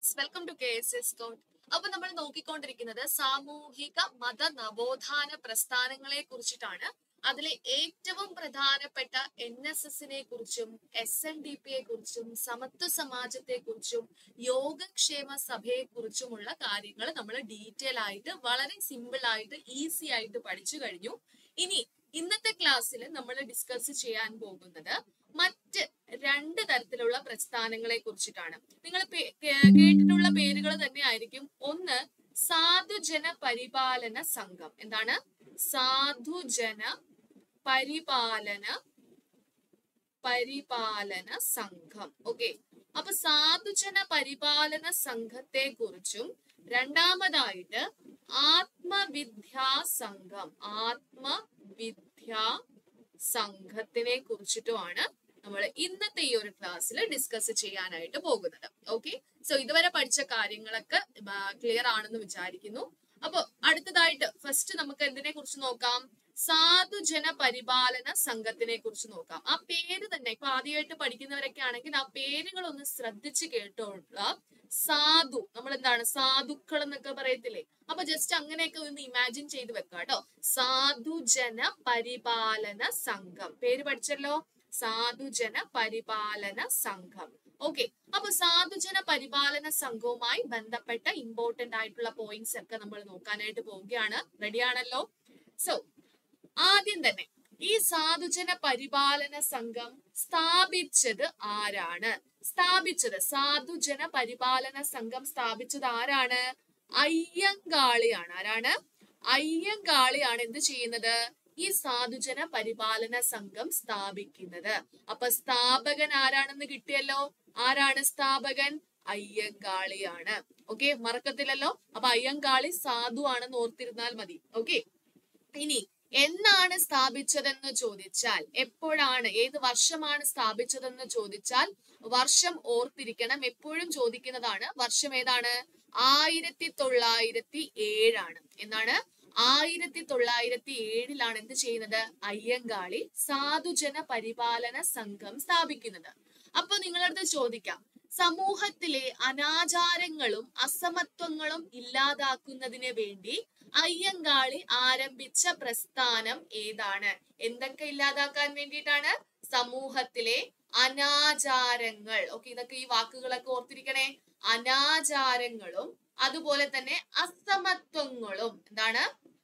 welcome to K S S കോട്ട് അപ്പൊ നമ്മൾ നോക്കിക്കൊണ്ടിരിക്കുന്നത് സാമൂഹിക മത നവോത്ഥാന പ്രസ്ഥാനങ്ങളെ കുറിച്ചിട്ടാണ് അതിലെ ഏറ്റവും പ്രധാനപ്പെട്ട എൻ എസ് എസിനെ കുറിച്ചും എസ് എൻ ഡി പിയെ കുറിച്ചും സമത്വ സമാജത്തെ കുറിച്ചും യോഗക്ഷേമ സഭയെ കുറിച്ചുമുള്ള കാര്യങ്ങൾ നമ്മൾ ഡീറ്റെയിൽ ആയിട്ട് വളരെ സിമ്പിൾ ആയിട്ട് ഈസി ആയിട്ട് പഠിച്ചു കഴിഞ്ഞു ഇനി ഇന്നത്തെ ക്ലാസ്സിൽ നമ്മൾ ഡിസ്കസ് ചെയ്യാൻ പോകുന്നത് മറ്റ് രണ്ട് തരത്തിലുള്ള പ്രസ്ഥാനങ്ങളെ കുറിച്ചിട്ടാണ് നിങ്ങൾ കേട്ടിട്ടുള്ള പേരുകൾ തന്നെ ആയിരിക്കും ഒന്ന് സാധുജന പരിപാലന സംഘം എന്താണ് സാധുജന പരിപാലന പരിപാലന സംഘം ഓക്കെ അപ്പൊ സാധുജന പരിപാലന സംഘത്തെ കുറിച്ചും രണ്ടാമതായിട്ട് ആത്മവിദ്യാ സംഘം ആത്മവിദ്യാ സംഘത്തിനെ കുറിച്ചിട്ടുമാണ് നമ്മൾ ഇന്നത്തെ ഈ ഒരു ക്ലാസ്സിൽ ഡിസ്കസ് ചെയ്യാനായിട്ട് പോകുന്നത് ഓക്കെ സോ ഇതുവരെ പഠിച്ച കാര്യങ്ങളൊക്കെ ക്ലിയർ ആണെന്ന് വിചാരിക്കുന്നു അപ്പൊ അടുത്തതായിട്ട് ഫസ്റ്റ് നമുക്ക് എന്തിനെ കുറിച്ച് നോക്കാം സാധുജന പരിപാലന സംഘത്തിനെ കുറിച്ച് നോക്കാം ആ പേര് തന്നെ ഇപ്പൊ ആദ്യമായിട്ട് പഠിക്കുന്നവരൊക്കെ ആണെങ്കിൽ ആ പേരുകൾ ഒന്ന് ശ്രദ്ധിച്ച് കേട്ടോളുക സാധു നമ്മൾ എന്താണ് സാധുക്കൾ എന്നൊക്കെ പറയത്തില്ലേ അപ്പൊ ജസ്റ്റ് അങ്ങനെയൊക്കെ ഒന്ന് ഇമാജിൻ ചെയ്ത് വെക്കാം കേട്ടോ സാധുജന പരിപാലന സംഘം പേര് പഠിച്ചല്ലോ സാധുജന പരിപാലന സംഘം ഓക്കെ അപ്പൊ സാധുജന പരിപാലന സംഘവുമായി ബന്ധപ്പെട്ട ഇമ്പോർട്ടന്റ് ആയിട്ടുള്ള പോയിന്റ്സ് ഒക്കെ നമ്മൾ നോക്കാനായിട്ട് പോവുകയാണ് റെഡിയാണല്ലോ സോ ആദ്യം തന്നെ ഈ സാധുജന പരിപാലന സംഘം സ്ഥാപിച്ചത് ആരാണ് സ്ഥാപിച്ചത് സാധുജന പരിപാലന സംഘം സ്ഥാപിച്ചത് ആരാണ് അയ്യങ്കാളിയാണ് ആരാണ് അയ്യങ്കാളിയാണ് എന്ത് ചെയ്യുന്നത് ഈ സാധുജന പരിപാലന സംഘം സ്ഥാപിക്കുന്നത് അപ്പൊ സ്ഥാപകൻ ആരാണെന്ന് കിട്ടിയല്ലോ ആരാണ് സ്ഥാപകൻ അയ്യങ്കാളിയാണ് ഓക്കെ മറക്കത്തില്ലല്ലോ അപ്പൊ അയ്യങ്കാളി സാധു ആണെന്ന് ഓർത്തിരുന്നാൽ മതി ഓക്കെ ഇനി എന്നാണ് സ്ഥാപിച്ചതെന്ന് ചോദിച്ചാൽ എപ്പോഴാണ് ഏത് വർഷമാണ് സ്ഥാപിച്ചതെന്ന് ചോദിച്ചാൽ വർഷം ഓർത്തിരിക്കണം എപ്പോഴും ചോദിക്കുന്നതാണ് വർഷം ഏതാണ് ആയിരത്തി തൊള്ളായിരത്തി ഏഴാണ് എന്നാണ് ആയിരത്തി തൊള്ളായിരത്തി ഏഴിലാണ് എന്ത് ചെയ്യുന്നത് അയ്യങ്കാളി സാധുജന പരിപാലന സംഘം സ്ഥാപിക്കുന്നത് അപ്പൊ നിങ്ങളടുത്ത് ചോദിക്കാം സമൂഹത്തിലെ അനാചാരങ്ങളും അസമത്വങ്ങളും ഇല്ലാതാക്കുന്നതിന് വേണ്ടി അയ്യങ്കാളി ആരംഭിച്ച പ്രസ്ഥാനം ഏതാണ് എന്തൊക്കെ ഇല്ലാതാക്കാൻ വേണ്ടിയിട്ടാണ് സമൂഹത്തിലെ അനാചാരങ്ങൾ ഓക്കെ ഇതൊക്കെ ഈ വാക്കുകളൊക്കെ ഓർത്തിരിക്കണേ അനാചാരങ്ങളും അതുപോലെ തന്നെ അസമത്വങ്ങളും എന്താണ്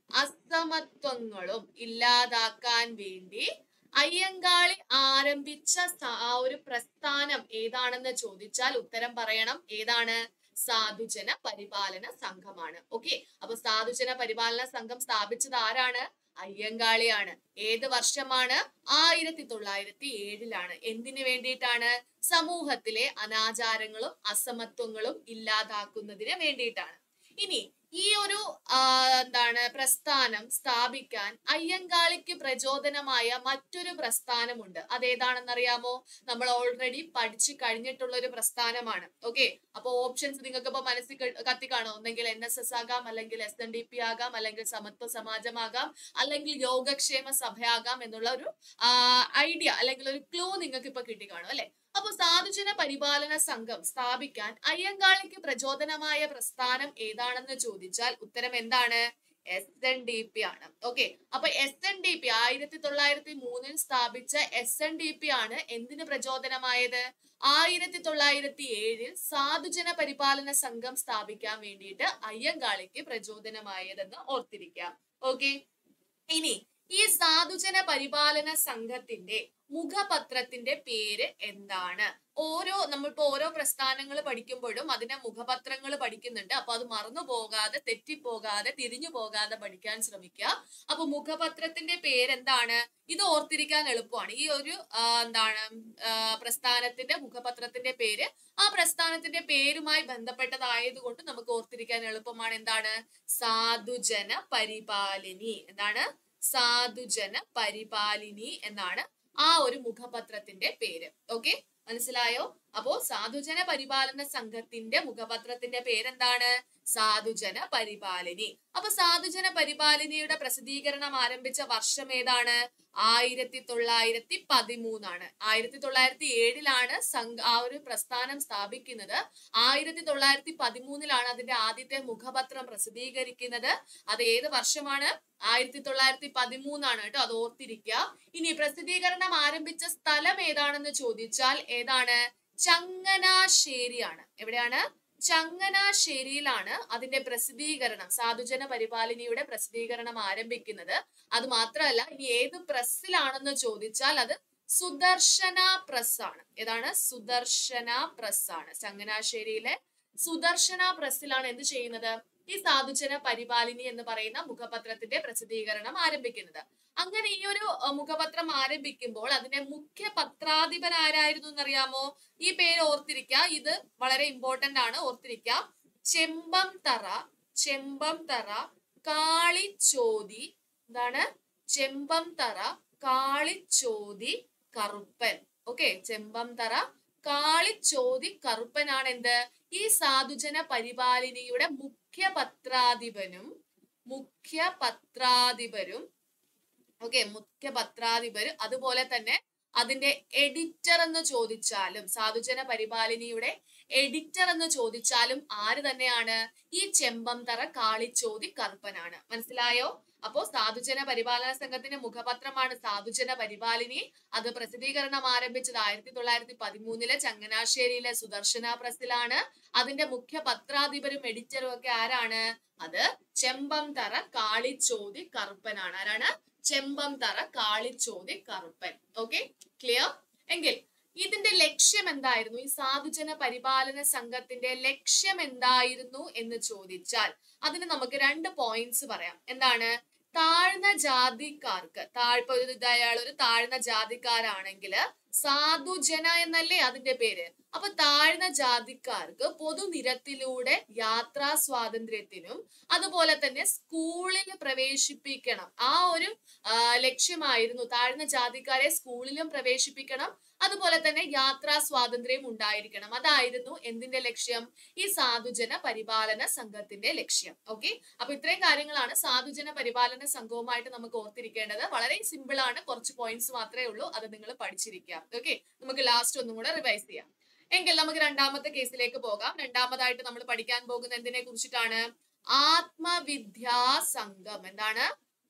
അസമത്വങ്ങളും ഇല്ലാതാക്കാൻ വേണ്ടി അയ്യങ്കാളി ആരംഭിച്ച ആ ഒരു പ്രസ്ഥാനം ഏതാണെന്ന് ചോദിച്ചാൽ ഉത്തരം പറയണം ഏതാണ് സാധുജന പരിപാലന സംഘമാണ് ഓക്കെ അപ്പൊ സാധുജന പരിപാലന സംഘം സ്ഥാപിച്ചത് ആരാണ് അയ്യങ്കാളിയാണ് ഏത് വർഷമാണ് ആയിരത്തി തൊള്ളായിരത്തി ഏഴിലാണ് എന്തിനു വേണ്ടിയിട്ടാണ് സമൂഹത്തിലെ അനാചാരങ്ങളും അസമത്വങ്ങളും ഇല്ലാതാക്കുന്നതിന് വേണ്ടിയിട്ടാണ് ഇനി ഈ ഒരു എന്താണ് പ്രസ്ഥാനം സ്ഥാപിക്കാൻ അയ്യങ്കാളിക്ക് പ്രചോദനമായ മറ്റൊരു പ്രസ്ഥാനമുണ്ട് അതേതാണെന്നറിയാമോ നമ്മൾ ഓൾറെഡി പഠിച്ചു കഴിഞ്ഞിട്ടുള്ള ഒരു പ്രസ്ഥാനമാണ് ഓക്കെ അപ്പൊ ഓപ്ഷൻസ് നിങ്ങൾക്ക് ഇപ്പൊ മനസ്സിൽ കത്തി കാണോ ഒന്നെങ്കിൽ എൻ എസ് എസ് ആകാം അല്ലെങ്കിൽ എസ് എൻ ഡി പി ആകാം അല്ലെങ്കിൽ സമത്വ സമാജമാകാം അല്ലെങ്കിൽ യോഗക്ഷേമ സഭയാകാം എന്നുള്ള ഒരു ഐഡിയ അല്ലെങ്കിൽ ഒരു ക്ലൂ നിങ്ങൾക്ക് ഇപ്പൊ കിട്ടി കാണും അല്ലെ അപ്പൊ സാധുജന പരിപാലന സംഘം സ്ഥാപിക്കാൻ അയ്യങ്കാളിക്ക് പ്രചോദനമായ പ്രസ്ഥാനം ഏതാണെന്ന് ചോദിച്ചാൽ ഉത്തരം എന്താണ് എസ് എൻ ഡി പി ആണ് ഓക്കെ അപ്പൊ എസ് എൻ ഡി പി ആയിരത്തി തൊള്ളായിരത്തി മൂന്നിൽ സ്ഥാപിച്ച എസ് എൻ ഡി പി ആണ് എന്തിന് പ്രചോദനമായത് ആയിരത്തി തൊള്ളായിരത്തി ഏഴിൽ സാധുജന പരിപാലന സംഘം സ്ഥാപിക്കാൻ വേണ്ടിയിട്ട് അയ്യങ്കാളിക്ക് പ്രചോദനമായതെന്ന് ഓർത്തിരിക്കാം ഓക്കെ ഇനി ഈ സാധുജന പരിപാലന സംഘത്തിന്റെ മുഖപത്രത്തിന്റെ പേര് എന്താണ് ഓരോ നമ്മളിപ്പോ ഓരോ പ്രസ്ഥാനങ്ങൾ പഠിക്കുമ്പോഴും അതിന്റെ മുഖപത്രങ്ങൾ പഠിക്കുന്നുണ്ട് അപ്പൊ അത് മറന്നു പോകാതെ തെറ്റിപ്പോകാതെ തിരിഞ്ഞു പോകാതെ പഠിക്കാൻ ശ്രമിക്കുക അപ്പൊ മുഖപത്രത്തിന്റെ പേരെന്താണ് ഇത് ഓർത്തിരിക്കാൻ എളുപ്പമാണ് ഈ ഒരു എന്താണ് പ്രസ്ഥാനത്തിന്റെ മുഖപത്രത്തിന്റെ പേര് ആ പ്രസ്ഥാനത്തിന്റെ പേരുമായി ബന്ധപ്പെട്ടതായതുകൊണ്ട് നമുക്ക് ഓർത്തിരിക്കാൻ എളുപ്പമാണ് എന്താണ് സാധുജന പരിപാലിനി എന്താണ് സാധുജന പരിപാലിനി എന്നാണ് ആ ഒരു മുഖപത്രത്തിന്റെ പേര് ഓക്കെ മനസ്സിലായോ അപ്പോ സാധുജന പരിപാലന സംഘത്തിന്റെ മുഖപത്രത്തിന്റെ പേരെന്താണ് സാധുജന പരിപാലിനി അപ്പൊ സാധുജന പരിപാലിനിയുടെ പ്രസിദ്ധീകരണം ആരംഭിച്ച വർഷം ഏതാണ് ആയിരത്തി തൊള്ളായിരത്തി പതിമൂന്നാണ് ആയിരത്തി തൊള്ളായിരത്തി ഏഴിലാണ് സംഘ ആ ഒരു പ്രസ്ഥാനം സ്ഥാപിക്കുന്നത് ആയിരത്തി തൊള്ളായിരത്തി പതിമൂന്നിലാണ് അതിന്റെ ആദ്യത്തെ മുഖപത്രം പ്രസിദ്ധീകരിക്കുന്നത് അത് ഏത് വർഷമാണ് ആയിരത്തി തൊള്ളായിരത്തി പതിമൂന്നാണ് കേട്ടോ അത് ഓർത്തിരിക്കുക ഇനി പ്രസിദ്ധീകരണം ആരംഭിച്ച സ്ഥലം ഏതാണെന്ന് ചോദിച്ചാൽ ഏതാണ് ചങ്ങനാശ്ശേരിയാണ് എവിടെയാണ് ചങ്ങനാശ്ശേരിയിലാണ് അതിന്റെ പ്രസിദ്ധീകരണം സാധുജന പരിപാലിനിയുടെ പ്രസിദ്ധീകരണം ആരംഭിക്കുന്നത് അത് മാത്രമല്ല ഇനി ഏത് പ്രസ്സിലാണെന്ന് ചോദിച്ചാൽ അത് സുദർശന പ്രസ് ആണ് ഏതാണ് സുദർശന പ്രസ് ആണ് ചങ്ങനാശ്ശേരിയിലെ സുദർശന പ്രസ്സിലാണ് എന്ത് ചെയ്യുന്നത് ഈ സാധുജന പരിപാലിനി എന്ന് പറയുന്ന മുഖപത്രത്തിന്റെ പ്രസിദ്ധീകരണം ആരംഭിക്കുന്നത് അങ്ങനെ ഈ ഒരു അഹ്, മുഖപത്രം ആരംഭിക്കുമ്പോൾ അതിന്റെ മുഖ്യ പത്രാധിപൻ ആരായിരുന്നു എന്നറിയാമോ ഈ പേര് ഓർത്തിരിക്കുക ഇത് വളരെ ഇമ്പോർട്ടന്റ് ആണ് ഓർത്തിരിക്കുക ചെമ്പം തറ ചെമ്പം തറ കാളിച്ചോതി എന്താണ് ചെമ്പം തറ കാളിച്ചോതി കറുപ്പൻ ഓക്കെ ചെമ്പം തറ കാളിച്ചോതി കറുപ്പനാണ് എന്ത് ഈ സാധുജന പരിപാലിനിയുടെ മുഖ്യ പത്രാധിപനും മുഖ്യ പത്രാധിപരും ഓക്കെ മുഖ്യ പത്രാധിപർ അതുപോലെ തന്നെ അതിന്റെ എഡിറ്റർ എന്ന് ചോദിച്ചാലും സാധുജന പരിപാലിനിയുടെ എഡിറ്റർ എന്ന് ചോദിച്ചാലും ആര് തന്നെയാണ് ഈ ചെമ്പംതറ കാളിച്ചോതി കറുപ്പനാണ് മനസ്സിലായോ അപ്പോ സാധുജന പരിപാലന സംഘത്തിന്റെ മുഖപത്രമാണ് സാധുജന പരിപാലിനി അത് പ്രസിദ്ധീകരണം ആരംഭിച്ചത് ആയിരത്തി തൊള്ളായിരത്തി പതിമൂന്നിലെ ചങ്ങനാശ്ശേരിയിലെ സുദർശന പ്രസ്സിലാണ് അതിന്റെ മുഖ്യ പത്രാധിപരും എഡിറ്ററും ഒക്കെ ആരാണ് അത് ചെമ്പംതറ കാളിച്ചോതി കറുപ്പനാണ് ആരാണ് ചെമ്പംതറ കാളിച്ചോതി കറുപ്പൻ ഓക്കെ ക്ലിയർ എങ്കിൽ ഇതിന്റെ ലക്ഷ്യം എന്തായിരുന്നു ഈ സാധുജന പരിപാലന സംഘത്തിന്റെ ലക്ഷ്യം എന്തായിരുന്നു എന്ന് ചോദിച്ചാൽ അതിന് നമുക്ക് രണ്ട് പോയിന്റ്സ് പറയാം എന്താണ് താഴ്ന്ന ജാതിക്കാർക്ക് താഴ്പ അയാൾ ഒരു താഴ്ന്ന ജാതിക്കാരാണെങ്കിൽ സാധുജന എന്നല്ലേ അതിന്റെ പേര് അപ്പൊ താഴ്ന്ന ജാതിക്കാർക്ക് പൊതുനിരത്തിലൂടെ യാത്രാ സ്വാതന്ത്ര്യത്തിനും അതുപോലെ തന്നെ സ്കൂളിൽ പ്രവേശിപ്പിക്കണം ആ ഒരു ആ, ലക്ഷ്യമായിരുന്നു താഴ്ന്ന ജാതിക്കാരെ സ്കൂളിലും പ്രവേശിപ്പിക്കണം അതുപോലെ തന്നെ യാത്രാ സ്വാതന്ത്ര്യം ഉണ്ടായിരിക്കണം അതായിരുന്നു എന്തിന്റെ ലക്ഷ്യം ഈ സാധുജന പരിപാലന സംഘത്തിന്റെ ലക്ഷ്യം ഓക്കെ അപ്പൊ ഇത്രയും കാര്യങ്ങളാണ് സാധുജന പരിപാലന സംഘവുമായിട്ട് നമുക്ക് ഓർത്തിരിക്കേണ്ടത് വളരെ സിമ്പിൾ ആണ് കുറച്ച് പോയിന്റ്സ് മാത്രമേ ഉള്ളൂ അത് നിങ്ങൾ പഠിച്ചിരിക്കാം ഓക്കെ നമുക്ക് ലാസ്റ്റ് ഒന്നും കൂടെ റിവൈസ് ചെയ്യാം എങ്കിൽ നമുക്ക് രണ്ടാമത്തെ കേസിലേക്ക് പോകാം രണ്ടാമതായിട്ട് നമ്മൾ പഠിക്കാൻ പോകുന്ന എന്തിനെ കുറിച്ചിട്ടാണ് ആത്മവിദ്യാ സംഘം എന്താണ്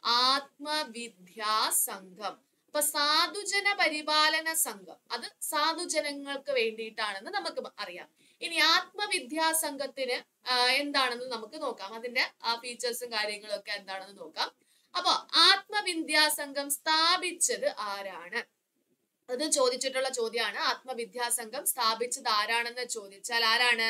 ആത്മവിദ്യാ സംഘം അപ്പൊ സാധുജന പരിപാലന സംഘം അത് സാധുജനങ്ങൾക്ക് വേണ്ടിയിട്ടാണെന്ന് നമുക്ക് അറിയാം ഇനി ആത്മവിദ്യാ സംഘത്തിന് ആ, എന്താണെന്ന് നമുക്ക് നോക്കാം അതിന്റെ ആ ഫീച്ചേഴ്സും കാര്യങ്ങളും ഒക്കെ എന്താണെന്ന് നോക്കാം അപ്പൊ ആത്മവിദ്യാ സംഘം സ്ഥാപിച്ചത് ആരാണ് അത് ചോദിച്ചിട്ടുള്ള ചോദ്യമാണ് ആത്മവിദ്യാ സംഘം സ്ഥാപിച്ചത് ആരാണെന്ന് ചോദിച്ചാൽ ആരാണ്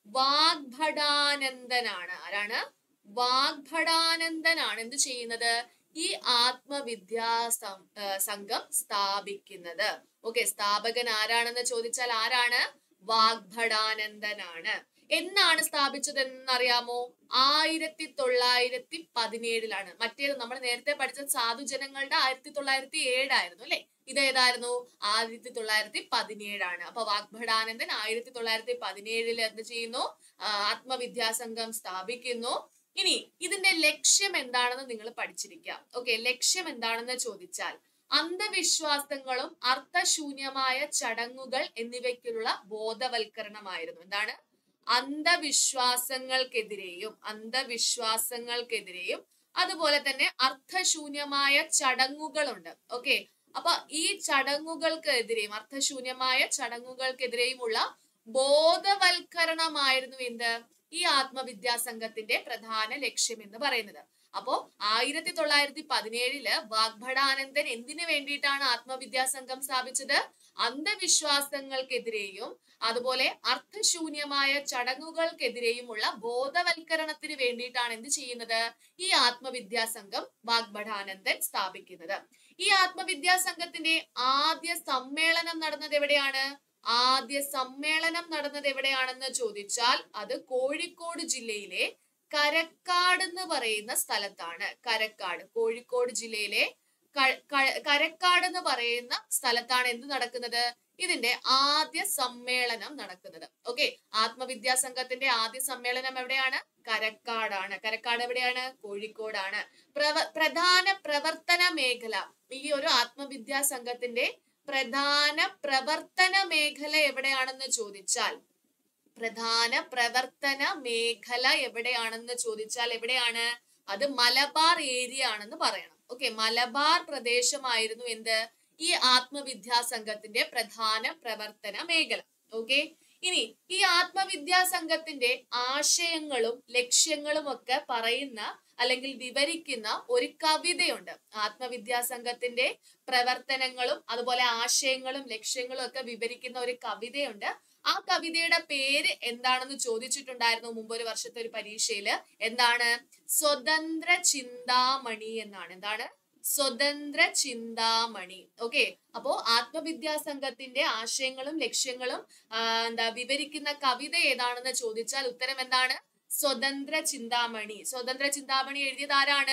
വാഗ്ഭടാനന്ദനാണ് ആരാണ് വാഗ്ഭടാനന്ദനാണ് എന്ത് ചെയ്യുന്നത് ഈ ആത്മവിദ്യാ സം- ആ, സംഘം സ്ഥാപിക്കുന്നത് ഓക്കെ സ്ഥാപകൻ ആരാണെന്ന് ചോദിച്ചാൽ ആരാണ് വാഗ്ഭടാനന്ദനാണ് എന്നാണ് സ്ഥാപിച്ചത് എന്നറിയാമോ ആയിരത്തി തൊള്ളായിരത്തി പതിനേഴിലാണ് മറ്റേത് നമ്മൾ നേരത്തെ പഠിച്ച സാധുജനങ്ങളുടെ ആയിരത്തി തൊള്ളായിരത്തി ഏഴായിരുന്നു അല്ലെ ഇതേതായിരുന്നു ആയിരത്തി തൊള്ളായിരത്തി പതിനേഴാണ് അപ്പൊ വാഗ്ഭടാനന്ദൻ ആയിരത്തി തൊള്ളായിരത്തി പതിനേഴിൽ എന്ത് ചെയ്യുന്നു ആ, ആത്മവിദ്യാസംഘം സ്ഥാപിക്കുന്നു ഇനി ഇതിന്റെ ലക്ഷ്യം എന്താണെന്ന് നിങ്ങൾ പഠിച്ചിരിക്കാം ഓക്കെ ലക്ഷ്യം എന്താണെന്ന് ചോദിച്ചാൽ അന്ധവിശ്വാസങ്ങളും അർത്ഥശൂന്യമായ ചടങ്ങുകൾ എന്നിവയ്ക്കുള്ള ബോധവൽക്കരണമായിരുന്നു എന്താണ് അന്ധവിശ്വാസങ്ങൾക്കെതിരെയും അന്ധവിശ്വാസങ്ങൾക്കെതിരെയും അതുപോലെ തന്നെ അർത്ഥശൂന്യമായ ചടങ്ങുകളുണ്ട് ഓക്കെ അപ്പൊ ഈ ചടങ്ങുകൾക്കെതിരെയും അർത്ഥശൂന്യമായ ചടങ്ങുകൾക്കെതിരെയുമുള്ള ബോധവൽക്കരണമായിരുന്നു എന്ത് ഈ ആത്മവിദ്യാ സംഘത്തിന്റെ പ്രധാന ലക്ഷ്യം എന്ന് പറയുന്നത് അപ്പോ ആയിരത്തി തൊള്ളായിരത്തി പതിനേഴില് വാഗ്ഭടാനന്ദൻ എന്തിനു വേണ്ടിയിട്ടാണ് ആത്മവിദ്യാ സംഘം സ്ഥാപിച്ചത് അന്ധവിശ്വാസങ്ങൾക്കെതിരെയും അതുപോലെ അർത്ഥശൂന്യമായ ചടങ്ങുകൾക്കെതിരെയുമുള്ള ബോധവൽക്കരണത്തിന് വേണ്ടിയിട്ടാണ് എന്ത് ചെയ്യുന്നത് ഈ ആത്മവിദ്യാ സംഘം വാഗ്ഭടാനന്ദൻ സ്ഥാപിക്കുന്നത് ഈ ആത്മവിദ്യാ സംഘത്തിന്റെ ആദ്യ സമ്മേളനം നടന്നത് എവിടെയാണ് ആദ്യ സമ്മേളനം നടന്നത് എവിടെയാണെന്ന് ചോദിച്ചാൽ അത് കോഴിക്കോട് ജില്ലയിലെ കരക്കാട് എന്ന് പറയുന്ന സ്ഥലത്താണ് കരക്കാട് കോഴിക്കോട് ജില്ലയിലെ ക- ക- കരക്കാട് എന്ന് പറയുന്ന സ്ഥലത്താണ് എന്ത് നടക്കുന്നത് ഇതിന്റെ ആദ്യ സമ്മേളനം നടക്കുന്നത് ഓക്കെ ആത്മവിദ്യാ സംഘത്തിന്റെ ആദ്യ സമ്മേളനം എവിടെയാണ് കരക്കാടാണ് കരക്കാട് എവിടെയാണ് കോഴിക്കോടാണ് പ്രവ പ്രധാന പ്രവർത്തന മേഖല ഈ ഒരു ആത്മവിദ്യാ സംഘത്തിന്റെ പ്രധാന പ്രവർത്തന മേഖല എവിടെയാണെന്ന് ചോദിച്ചാൽ പ്രധാന പ്രവർത്തന മേഖല എവിടെയാണെന്ന് ചോദിച്ചാൽ എവിടെയാണ് അത് മലബാർ ഏരിയ ആണെന്ന് പറയണം ഓക്കെ മലബാർ പ്രദേശമായിരുന്നു എന്ത് ഈ ആത്മവിദ്യാ സംഘത്തിന്റെ പ്രധാന പ്രവർത്തന മേഖല ഓക്കെ ഇനി ഈ ആത്മവിദ്യാ സംഘത്തിന്റെ ആശയങ്ങളും ലക്ഷ്യങ്ങളും ഒക്കെ പറയുന്ന അല്ലെങ്കിൽ വിവരിക്കുന്ന ഒരു കവിതയുണ്ട് ആത്മവിദ്യാ സംഘത്തിന്റെ പ്രവർത്തനങ്ങളും അതുപോലെ ആശയങ്ങളും ലക്ഷ്യങ്ങളും ഒക്കെ വിവരിക്കുന്ന ഒരു കവിതയുണ്ട് ആ കവിതയുടെ പേര് എന്താണെന്ന് ചോദിച്ചിട്ടുണ്ടായിരുന്നു മുമ്പ് ഒരു വർഷത്തെ ഒരു പരീക്ഷയില് എന്താണ് സ്വതന്ത്ര ചിന്താമണി എന്നാണ് എന്താണ് സ്വതന്ത്ര ചിന്താമണി ഓക്കെ അപ്പോ ആത്മവിദ്യാ സംഘത്തിന്റെ ആശയങ്ങളും ലക്ഷ്യങ്ങളും ആ, എന്താ വിവരിക്കുന്ന കവിത ഏതാണെന്ന് ചോദിച്ചാൽ ഉത്തരം എന്താണ് സ്വതന്ത്ര ചിന്താമണി സ്വതന്ത്ര ചിന്താമണി എഴുതിയത് ആരാണ്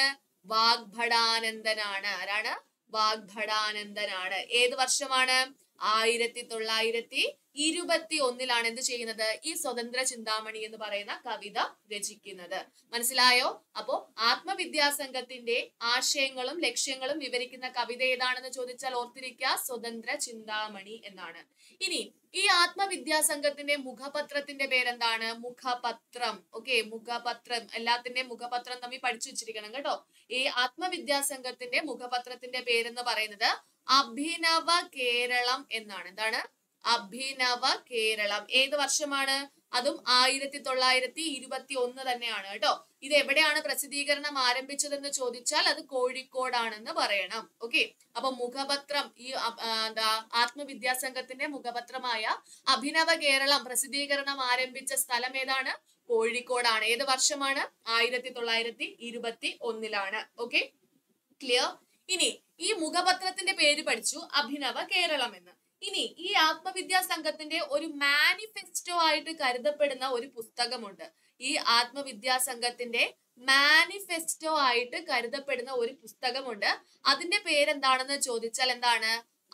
വാഗ്ഭടാനന്ദനാണ് ആരാണ് വാഗ്ഭടാനന്ദനാണ് ഏത് വർഷമാണ് ആയിരത്തി തൊള്ളായിരത്തി ഇരുപത്തി ഒന്നിലാണ് എന്ത് ചെയ്യുന്നത് ഈ സ്വതന്ത്ര ചിന്താമണി എന്ന് പറയുന്ന കവിത രചിക്കുന്നത് മനസ്സിലായോ അപ്പോ ആത്മവിദ്യാ സംഘത്തിന്റെ ആശയങ്ങളും ലക്ഷ്യങ്ങളും വിവരിക്കുന്ന കവിത ഏതാണെന്ന് ചോദിച്ചാൽ ഓർത്തിരിക്കുക സ്വതന്ത്ര ചിന്താമണി എന്നാണ് ഇനി ഈ ആത്മവിദ്യാ സംഘത്തിന്റെ മുഖപത്രത്തിന്റെ പേരെന്താണ് മുഖപത്രം ഓക്കെ മുഖപത്രം എല്ലാത്തിന്റെയും മുഖപത്രം തമ്മിൽ പഠിച്ചു വെച്ചിരിക്കണം കേട്ടോ ഈ ആത്മവിദ്യാ സംഘത്തിന്റെ മുഖപത്രത്തിന്റെ പേരെന്ന് പറയുന്നത് അഭിനവ കേരളം എന്നാണ് എന്താണ് അഭിനവ കേരളം ഏത് വർഷമാണ് അതും ആയിരത്തി തൊള്ളായിരത്തി ഇരുപത്തി ഒന്ന് തന്നെയാണ് കേട്ടോ ഇത് എവിടെയാണ് പ്രസിദ്ധീകരണം ആരംഭിച്ചതെന്ന് ചോദിച്ചാൽ അത് കോഴിക്കോടാണെന്ന് പറയണം ഓക്കെ അപ്പൊ മുഖപത്രം ഈ അ- ആ, എന്താ ആത്മവിദ്യാ സംഘത്തിന്റെ മുഖപത്രമായ അഭിനവ കേരളം പ്രസിദ്ധീകരണം ആരംഭിച്ച സ്ഥലം ഏതാണ് കോഴിക്കോടാണ് ഏത് വർഷമാണ് ആയിരത്തി തൊള്ളായിരത്തി ഇരുപത്തി ഒന്നിലാണ് ഓക്കെ ക്ലിയർ ഇനി ഈ മുഖപത്രത്തിന്റെ പേര് പഠിച്ചു അഭിനവ കേരളം എന്ന് ഇനി ഈ ആത്മവിദ്യാ സംഘത്തിന്റെ ഒരു മാനിഫെസ്റ്റോ ആയിട്ട് കരുതപ്പെടുന്ന ഒരു പുസ്തകമുണ്ട് ഈ ആത്മവിദ്യാ സംഘത്തിന്റെ മാനിഫെസ്റ്റോ ആയിട്ട് കരുതപ്പെടുന്ന ഒരു പുസ്തകമുണ്ട് അതിന്റെ പേരെന്താണെന്ന് ചോദിച്ചാൽ എന്താണ്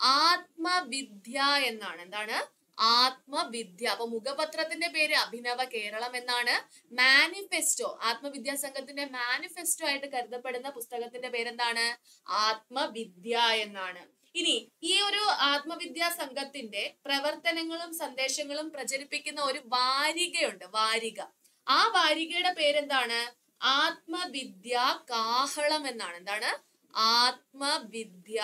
ആത്മവിദ്യ എന്നാണ് എന്താണ് ആത്മവിദ്യ അപ്പൊ മുഖപത്രത്തിന്റെ പേര് അഭിനവ കേരളം എന്നാണ് മാനിഫെസ്റ്റോ ആത്മവിദ്യാ സംഘത്തിന്റെ മാനിഫെസ്റ്റോ ആയിട്ട് കരുതപ്പെടുന്ന പുസ്തകത്തിന്റെ പേരെന്താണ് ആത്മവിദ്യ എന്നാണ് ഇനി ഈ ഒരു ആത്മവിദ്യാ സംഘത്തിന്റെ പ്രവർത്തനങ്ങളും സന്ദേശങ്ങളും പ്രചരിപ്പിക്കുന്ന ഒരു വാരികയുണ്ട് വാരിക ആ വാരികയുടെ പേരെന്താണ് ആത്മവിദ്യ കാഹളം എന്നാണ് എന്താണ് ആത്മവിദ്യ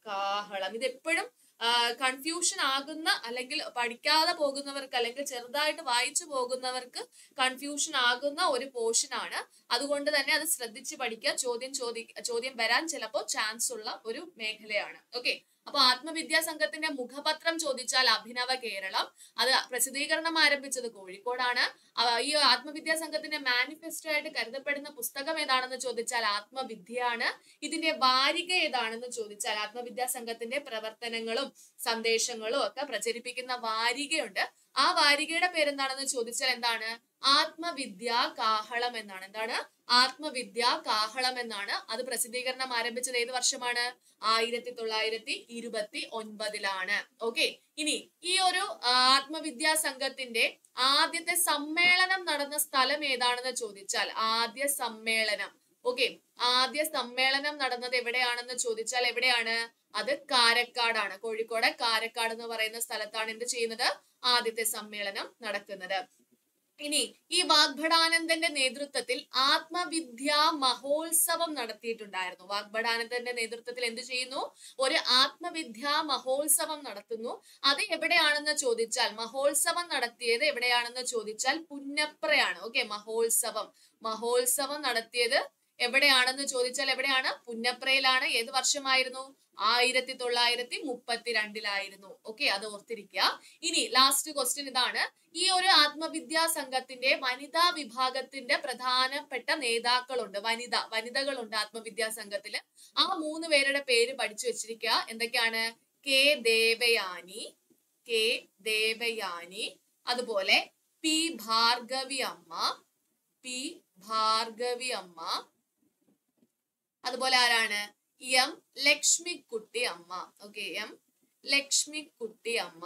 കാഹളം ഇത് എപ്പോഴും കൺഫ്യൂഷൻ ആകുന്ന അല്ലെങ്കിൽ പഠിക്കാതെ പോകുന്നവർക്ക് അല്ലെങ്കിൽ ചെറുതായിട്ട് വായിച്ചു പോകുന്നവർക്ക് കൺഫ്യൂഷൻ ആകുന്ന ഒരു പോർഷൻ ആണ് അതുകൊണ്ട് തന്നെ അത് ശ്രദ്ധിച്ച് പഠിക്കുക ചോദ്യം ചോദി ചോദ്യം വരാൻ ചിലപ്പോൾ ചാൻസ് ഉള്ള ഒരു മേഖലയാണ് ഓക്കെ അപ്പൊ ആത്മവിദ്യാ സംഘത്തിന്റെ മുഖപത്രം ചോദിച്ചാൽ അഭിനവ കേരളം അത് പ്രസിദ്ധീകരണം ആരംഭിച്ചത് കോഴിക്കോടാണ് ആ, ഈ ആത്മവിദ്യാ സംഘത്തിന്റെ മാനിഫെസ്റ്റോ ആയിട്ട് കരുതപ്പെടുന്ന പുസ്തകം ഏതാണെന്ന് ചോദിച്ചാൽ ആത്മവിദ്യയാണ് ഇതിന്റെ വാരിക ഏതാണെന്ന് ചോദിച്ചാൽ ആത്മവിദ്യാ സംഘത്തിന്റെ പ്രവർത്തനങ്ങളും സന്ദേശങ്ങളും ഒക്കെ പ്രചരിപ്പിക്കുന്ന വാരികയുണ്ട് ആ വാരികയുടെ പേരെന്താണെന്ന് ചോദിച്ചാൽ എന്താണ് ആത്മവിദ്യ കാഹളം എന്നാണ് എന്താണ് ആത്മവിദ്യ കാഹളം എന്നാണ് അത് പ്രസിദ്ധീകരണം ആരംഭിച്ചത് ഏത് വർഷമാണ് ആയിരത്തി തൊള്ളായിരത്തി ഇരുപത്തി ഒൻപതിലാണ് ഓക്കെ ഇനി ഈ ഒരു ആ, ആത്മവിദ്യാ സംഘത്തിന്റെ ആദ്യത്തെ സമ്മേളനം നടന്ന സ്ഥലം ഏതാണെന്ന് ചോദിച്ചാൽ ആദ്യ സമ്മേളനം ഓക്കെ ആദ്യ സമ്മേളനം നടന്നത് എവിടെയാണെന്ന് ചോദിച്ചാൽ എവിടെയാണ് അത് കാരക്കാടാണ് കോഴിക്കോട് കാരക്കാട് എന്ന് പറയുന്ന സ്ഥലത്താണ് എന്ത് ചെയ്യുന്നത് ആദ്യത്തെ സമ്മേളനം നടക്കുന്നത് ഇനി ഈ വാഗ്ഭടാനന്ദന്റെ നേതൃത്വത്തിൽ ആത്മവിദ്യാ മഹോത്സവം നടത്തിയിട്ടുണ്ടായിരുന്നു വാഗ്ഭടാനന്ദന്റെ നേതൃത്വത്തിൽ എന്ത് ചെയ്യുന്നു ഒരു ആത്മവിദ്യാ മഹോത്സവം നടത്തുന്നു അത് എവിടെയാണെന്ന് ചോദിച്ചാൽ മഹോത്സവം നടത്തിയത് എവിടെയാണെന്ന് ചോദിച്ചാൽ പുന്നപ്രയാണ് ഓക്കെ മഹോത്സവം മഹോത്സവം നടത്തിയത് എവിടെയാണെന്ന് ചോദിച്ചാൽ എവിടെയാണ് പുന്നപ്രയിലാണ് ഏത് വർഷമായിരുന്നു ആയിരത്തി തൊള്ളായിരത്തി മുപ്പത്തിരണ്ടിലായിരുന്നു ഓക്കെ അത് ഓർത്തിരിക്കുക ഇനി ലാസ്റ്റ് ക്വസ്റ്റ്യൻ ഇതാണ് ഈ ഒരു ആത്മവിദ്യാ സംഘത്തിന്റെ വനിതാ വിഭാഗത്തിന്റെ പ്രധാനപ്പെട്ട നേതാക്കളുണ്ട് വനിത വനിതകളുണ്ട് ആത്മവിദ്യാ സംഘത്തില് ആ മൂന്ന് പേരുടെ പേര് പഠിച്ചു വെച്ചിരിക്കുക എന്തൊക്കെയാണ് കെ ദേവയാനി കെ ദേവയാനി അതുപോലെ പി ഭാർഗവി അമ്മ പി ഭാർഗവി അമ്മ അതുപോലെ ആരാണ് എം ലക്ഷ്മിക്കുട്ടി അമ്മ ഓക്കെ എം ലക്ഷ്മിക്കുട്ടി അമ്മ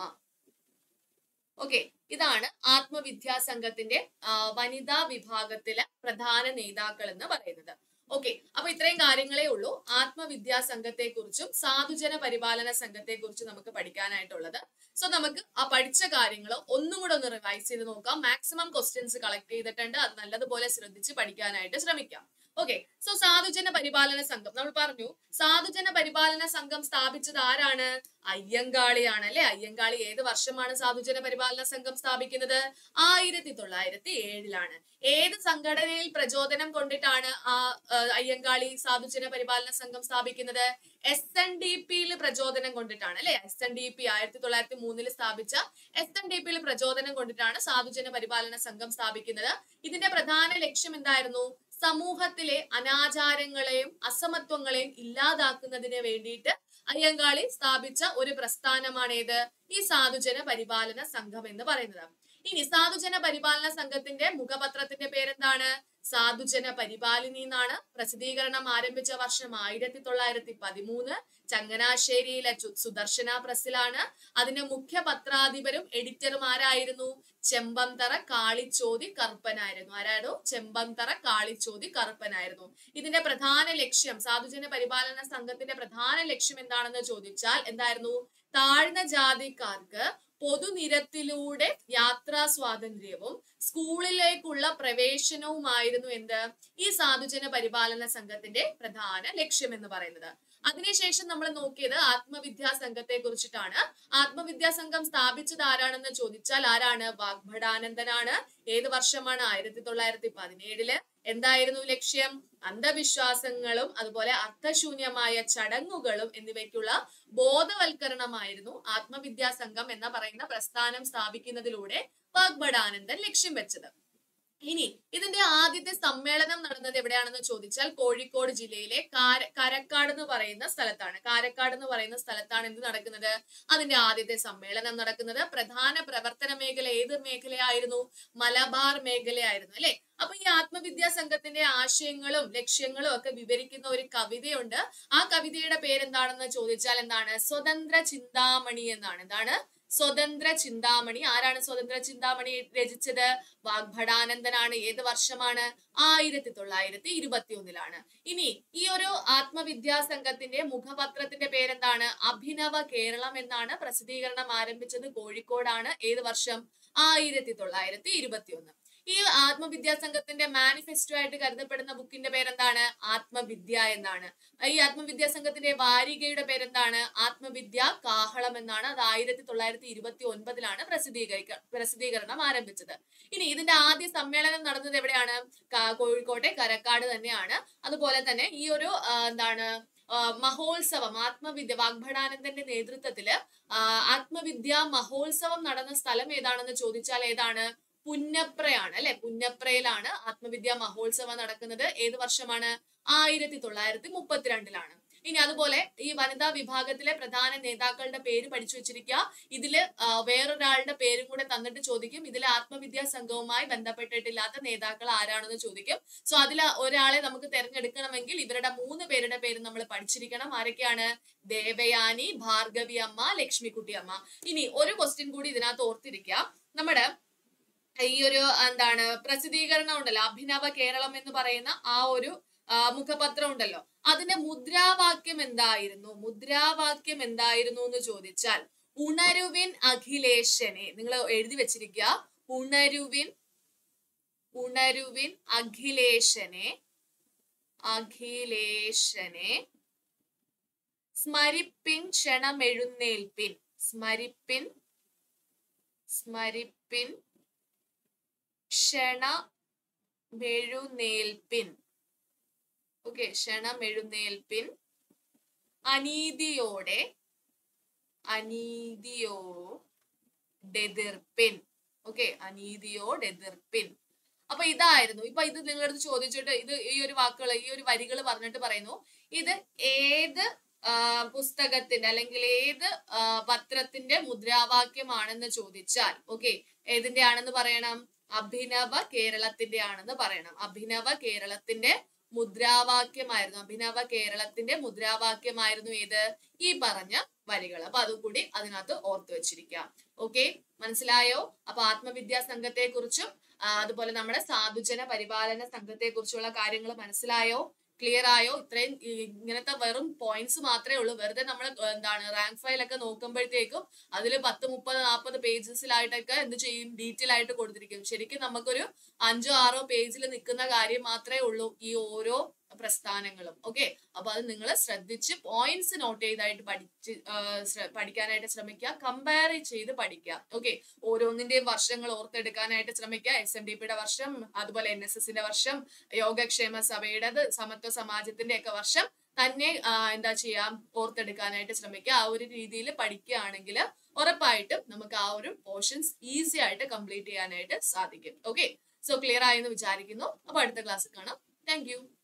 ഓക്കെ ഇതാണ് ആത്മവിദ്യാ സംഘത്തിന്റെ ആ, വനിതാ വിഭാഗത്തിലെ പ്രധാന നേതാക്കൾ എന്ന് പറയുന്നത് ഓക്കെ അപ്പൊ ഇത്രയും കാര്യങ്ങളേ ഉള്ളൂ ആത്മവിദ്യാ സംഘത്തെ കുറിച്ചും സാധുജന പരിപാലന സംഘത്തെ കുറിച്ചും നമുക്ക് പഠിക്കാനായിട്ടുള്ളത് സോ നമുക്ക് ആ പഠിച്ച കാര്യങ്ങൾ ഒന്നും കൂടെ ഒന്ന് റിവൈസ് ചെയ്ത് നോക്കാം മാക്സിമം ക്വസ്റ്റ്യൻസ് കളക്ട് ചെയ്തിട്ടുണ്ട് അത് നല്ലതുപോലെ ശ്രദ്ധിച്ച് പഠിക്കാനായിട്ട് ശ്രമിക്കാം ഓക്കെ സോ സാധുജന പരിപാലന സംഘം നമ്മൾ പറഞ്ഞു സാധുജന പരിപാലന സംഘം സ്ഥാപിച്ചത് ആരാണ് അയ്യങ്കാളിയാണ് അല്ലെ അയ്യങ്കാളി ഏത് വർഷമാണ് സാധുജന പരിപാലന സംഘം സ്ഥാപിക്കുന്നത് ആയിരത്തി തൊള്ളായിരത്തി ഏഴിലാണ് ഏത് സംഘടനയിൽ പ്രചോദനം കൊണ്ടിട്ടാണ് ആ ആ, അയ്യങ്കാളി സാധുജന പരിപാലന സംഘം സ്ഥാപിക്കുന്നത് എസ് എൻ ഡി പിയിൽ പ്രചോദനം കൊണ്ടിട്ടാണ് അല്ലെ എസ് എൻ ഡി പി ആയിരത്തി തൊള്ളായിരത്തി മൂന്നിൽ സ്ഥാപിച്ച എസ് എൻ ഡി പിയിൽ പ്രചോദനം കൊണ്ടിട്ടാണ് സാധുജന പരിപാലന സംഘം സ്ഥാപിക്കുന്നത് ഇതിന്റെ പ്രധാന ലക്ഷ്യം എന്തായിരുന്നു സമൂഹത്തിലെ അനാചാരങ്ങളെയും അസമത്വങ്ങളെയും ഇല്ലാതാക്കുന്നതിന് വേണ്ടിയിട്ട് അയ്യങ്കാളി സ്ഥാപിച്ച ഒരു പ്രസ്ഥാനമാണ് ഏത് ഈ സാധുജന പരിപാലന സംഘം എന്ന് പറയുന്നത് ഇനി സാധുജന പരിപാലന സംഘത്തിന്റെ മുഖപത്രത്തിന്റെ പേരെന്താണ് സാധുജന പരിപാലിനി എന്നാണ് പ്രസിദ്ധീകരണം ആരംഭിച്ച വർഷം ആയിരത്തി തൊള്ളായിരത്തി പതിമൂന്ന് ചങ്ങനാശ്ശേരിയിലെ ചു- സുദർശന പ്രസ്സിലാണ് അതിന്റെ മുഖ്യ പത്രാധിപരും എഡിറ്ററും ആരായിരുന്നു ചെമ്പന്തറ കാളിച്ചോതി കറുപ്പനായിരുന്നു ആരായിരുന്നു ചെമ്പന്തറ കാളിച്ചോതി കറുപ്പനായിരുന്നു ഇതിന്റെ പ്രധാന ലക്ഷ്യം സാധുജന പരിപാലന സംഘത്തിന്റെ പ്രധാന ലക്ഷ്യം എന്താണെന്ന് ചോദിച്ചാൽ എന്തായിരുന്നു താഴ്ന്ന ജാതിക്കാർക്ക് പൊതുനിരത്തിലൂടെ യാത്രാ സ്വാതന്ത്ര്യവും സ്കൂളിലേക്കുള്ള പ്രവേശനവുമായിരുന്നു എന്ത് ഈ സാധുജന പരിപാലന സംഘത്തിന്റെ പ്രധാന ലക്ഷ്യം എന്ന് പറയുന്നത് അതിനുശേഷം നമ്മൾ നോക്കിയത് ആത്മവിദ്യാ സംഘത്തെ കുറിച്ചിട്ടാണ് ആത്മവിദ്യാ സംഘം സ്ഥാപിച്ചത് ആരാണെന്ന് ചോദിച്ചാൽ ആരാണ് വാഗ്ഭടാനന്ദനാണ് ഏത് വർഷമാണ് ആയിരത്തി തൊള്ളായിരത്തി പതിനേഴില് എന്തായിരുന്നു ലക്ഷ്യം അന്ധവിശ്വാസങ്ങളും അതുപോലെ അർത്ഥശൂന്യമായ ചടങ്ങുകളും എന്നിവയ്ക്കുള്ള ബോധവൽക്കരണമായിരുന്നു ആത്മവിദ്യാ സംഘം എന്ന പറയുന്ന പ്രസ്ഥാനം സ്ഥാപിക്കുന്നതിലൂടെ വാഗ്ഭടാനന്ദൻ ലക്ഷ്യം വെച്ചത് ഇനി ഇതിന്റെ ആദ്യത്തെ സമ്മേളനം നടന്നത് എവിടെയാണെന്ന് ചോദിച്ചാൽ കോഴിക്കോട് ജില്ലയിലെ കാര കരക്കാട് എന്ന് പറയുന്ന സ്ഥലത്താണ് കാരക്കാട് എന്ന് പറയുന്ന സ്ഥലത്താണ് എന്ത് നടക്കുന്നത് അതിന്റെ ആദ്യത്തെ സമ്മേളനം നടക്കുന്നത് പ്രധാന പ്രവർത്തന മേഖല ഏത് മേഖലയായിരുന്നു മലബാർ മേഖലയായിരുന്നു അല്ലെ അപ്പൊ ഈ ആത്മവിദ്യാ സംഘത്തിന്റെ ആശയങ്ങളും ലക്ഷ്യങ്ങളും ഒക്കെ വിവരിക്കുന്ന ഒരു കവിതയുണ്ട് ആ കവിതയുടെ പേരെന്താണെന്ന് ചോദിച്ചാൽ എന്താണ് സ്വതന്ത്ര ചിന്താമണി എന്നാണ് എന്താണ് സ്വതന്ത്ര ചിന്താമണി ആരാണ് സ്വതന്ത്ര ചിന്താമണി രചിച്ചത് വാഗ്ഭടാനന്ദനാണ് ഏത് വർഷമാണ് ആയിരത്തി തൊള്ളായിരത്തി ഇരുപത്തി ഒന്നിലാണ് ഇനി ഈ ഒരു ആത്മവിദ്യാ സംഘത്തിന്റെ മുഖപത്രത്തിന്റെ പേരെന്താണ് അഭിനവ കേരളം എന്നാണ് പ്രസിദ്ധീകരണം ആരംഭിച്ചത് കോഴിക്കോടാണ് ഏത് വർഷം ആയിരത്തി തൊള്ളായിരത്തി ഇരുപത്തി ഒന്ന് ഈ ആത്മവിദ്യാ സംഘത്തിന്റെ മാനിഫെസ്റ്റോ ആയിട്ട് കരുതപ്പെടുന്ന ബുക്കിന്റെ പേരെന്താണ് ആത്മവിദ്യ എന്നാണ് ഈ ആത്മവിദ്യാ സംഘത്തിന്റെ വാരികയുടെ പേരെന്താണ് ആത്മവിദ്യ കാഹളം എന്നാണ് അത് ആയിരത്തി തൊള്ളായിരത്തി ഇരുപത്തി ഒൻപതിലാണ് പ്രസിദ്ധീകരിക്ക പ്രസിദ്ധീകരണം ആരംഭിച്ചത് ഇനി ഇതിന്റെ ആദ്യ സമ്മേളനം നടന്നത് എവിടെയാണ് കാ- കോഴിക്കോട്ടെ കരക്കാട് തന്നെയാണ് അതുപോലെ തന്നെ ഈ ഒരു ആ, എന്താണ് ആ, മഹോത്സവം ആത്മവിദ്യ വാഗ്ഭടാനന്ദന്റെ നേതൃത്വത്തില് ആ, ആത്മവിദ്യാ മഹോത്സവം നടന്ന സ്ഥലം ഏതാണെന്ന് ചോദിച്ചാൽ ഏതാണ് പുന്നപ്രയാണ് അല്ലെ പുന്നപ്രയിലാണ് ആത്മവിദ്യാ മഹോത്സവം നടക്കുന്നത് ഏത് വർഷമാണ് ആയിരത്തി തൊള്ളായിരത്തി മുപ്പത്തിരണ്ടിലാണ് ഇനി അതുപോലെ ഈ വനിതാ വിഭാഗത്തിലെ പ്രധാന നേതാക്കളുടെ പേര് പഠിച്ചു വെച്ചിരിക്കുക ഇതില് ആ, വേറൊരാളുടെ പേരും കൂടെ തന്നിട്ട് ചോദിക്കും ഇതിൽ ആത്മവിദ്യാ സംഘവുമായി ബന്ധപ്പെട്ടിട്ടില്ലാത്ത നേതാക്കൾ ആരാണെന്ന് ചോദിക്കും സോ അതിൽ ഒരാളെ നമുക്ക് തിരഞ്ഞെടുക്കണമെങ്കിൽ ഇവരുടെ മൂന്ന് പേരുടെ പേര് നമ്മൾ പഠിച്ചിരിക്കണം ആരൊക്കെയാണ് ദേവയാനി ഭാർഗവി അമ്മ ലക്ഷ്മിക്കുട്ടി അമ്മ ഇനി ഒരു ക്വസ്റ്റ്യൻ കൂടി ഇതിനകത്ത് ഓർത്തിരിക്കുക നമ്മുടെ ഈ ഒരു എന്താണ് പ്രസിദ്ധീകരണം ഉണ്ടല്ലോ അഭിനവ കേരളം എന്ന് പറയുന്ന ആ ഒരു ആ, മുഖപത്രം ഉണ്ടല്ലോ അതിന്റെ മുദ്രാവാക്യം എന്തായിരുന്നു മുദ്രാവാക്യം എന്തായിരുന്നു എന്ന് ചോദിച്ചാൽ ഉണരുവിൻ അഖിലേശനെ നിങ്ങൾ എഴുതി വെച്ചിരിക്കുക ഉണരുവിൻ ഉണരുവിൻ അഖിലേശനെ അഖിലേശനെ സ്മരിപ്പിൻ ക്ഷണമെഴുന്നേൽപ്പിൻ സ്മരിപ്പിൻ സ്മരിപ്പിൻ ക്ഷണമെഴുന്നേൽപ്പിൻ ഓക്കെ ക്ഷണമെഴുന്നേൽപ്പിൻ അനീതിയോടെ അനീതിയോടെതിർപ്പിൻ ഓക്കെ അനീതിയോടെതിർപ്പിൻ അപ്പൊ ഇതായിരുന്നു ഇപ്പൊ ഇത് നിങ്ങളടുത്ത് ചോദിച്ചിട്ട് ഇത് ഈ ഒരു വാക്കുകൾ ഈ ഒരു വരികൾ പറഞ്ഞിട്ട് പറയുന്നു ഇത് ഏത് ആ, പുസ്തകത്തിന്റെ അല്ലെങ്കിൽ ഏത് ആ, പത്രത്തിന്റെ മുദ്രാവാക്യമാണെന്ന് ചോദിച്ചാൽ ഓക്കെ ഏതിന്റെ ആണെന്ന് പറയണം അഭിനവ കേരളത്തിന്റെ ആണെന്ന് പറയണം അഭിനവ കേരളത്തിന്റെ മുദ്രാവാക്യമായിരുന്നു അഭിനവ കേരളത്തിന്റെ മുദ്രാവാക്യമായിരുന്നു ഏത് ഈ പറഞ്ഞ വരികൾ അപ്പൊ അതുകൂടി അതിനകത്ത് ഓർത്തു വെച്ചിരിക്കാം ഓക്കെ മനസ്സിലായോ അപ്പൊ ആത്മവിദ്യാ സംഘത്തെ കുറിച്ചും അതുപോലെ നമ്മുടെ സാധുജന പരിപാലന സംഘത്തെ കുറിച്ചുള്ള കാര്യങ്ങൾ മനസ്സിലായോ ക്ലിയർ ആയോ ഇത്രയും ഈ ഇങ്ങനത്തെ വെറും പോയിന്റ്സ് മാത്രമേ ഉള്ളൂ വെറുതെ നമ്മൾ എന്താണ് റാങ്ക് ഫയൽ ഒക്കെ നോക്കുമ്പോഴത്തേക്കും അതിൽ പത്ത് മുപ്പത് നാൽപ്പത് പേജസിലായിട്ടൊക്കെ എന്ത് ചെയ്യും ഡീറ്റെയിൽ ആയിട്ട് കൊടുത്തിരിക്കും ശരിക്കും നമുക്കൊരു അഞ്ചോ ആറോ പേജിൽ നിൽക്കുന്ന കാര്യം മാത്രമേ ഉള്ളൂ ഈ ഓരോ പ്രസ്ഥാനങ്ങളും ഓക്കെ അപ്പൊ അത് നിങ്ങൾ ശ്രദ്ധിച്ച് പോയിന്റ്സ് നോട്ട് ചെയ്തായിട്ട് പഠിച്ച് ആ, ശ്ര- പഠിക്കാനായിട്ട് ശ്രമിക്കുക കമ്പയർ ചെയ്ത് പഠിക്കുക ഓക്കെ ഓരോന്നിന്റെയും വർഷങ്ങൾ ഓർത്തെടുക്കാനായിട്ട് ശ്രമിക്കുക എസ് എൻ ഡി പിയുടെ വർഷം അതുപോലെ എൻ എസ് എസിന്റെ വർഷം യോഗക്ഷേമ സഭയുടേത് സമത്വ സമാജത്തിന്റെ ഒക്കെ വർഷം തന്നെ ആ, എന്താ ചെയ്യാം ഓർത്തെടുക്കാനായിട്ട് ശ്രമിക്കുക ആ ഒരു രീതിയിൽ പഠിക്കുകയാണെങ്കിൽ ഉറപ്പായിട്ടും നമുക്ക് ആ ഒരു പോർഷൻസ് ഈസി ആയിട്ട് കംപ്ലീറ്റ് ചെയ്യാനായിട്ട് സാധിക്കും ഓക്കെ സോ ക്ലിയർ ആയെന്ന് വിചാരിക്കുന്നു അപ്പൊ അടുത്ത ക്ലാസ്സിൽ കാണാം താങ്ക് യു